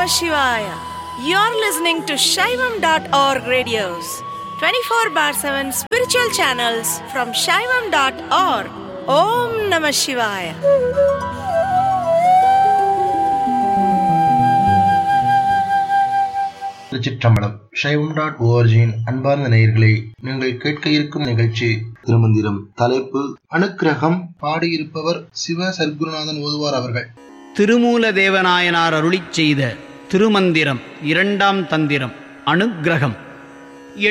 Shivaya. You're listening to Shaivam.org radios, 24 bar 7 spiritual channels from Shaivam.org. Om Namah Shivaya. திருச்சிற்றம்பலம் சைவம் dot ஓஆர்ஜியின் அன்பார்ந்த நேயர்களே நீங்கள் கேட்க இருக்கும் நிகழ்ச்சி திருமந்திரம் தலைப்பு அனுக்கிரகம் பாடியிருப்பவர் சிவ சர்க்குருநாதன் ஓதுவார் அவர்கள் திருமூல தேவநாயனார் அருளிச் செய்த திருமந்திரம் இரண்டாம் தந்திரம் அனுக்கிரகம்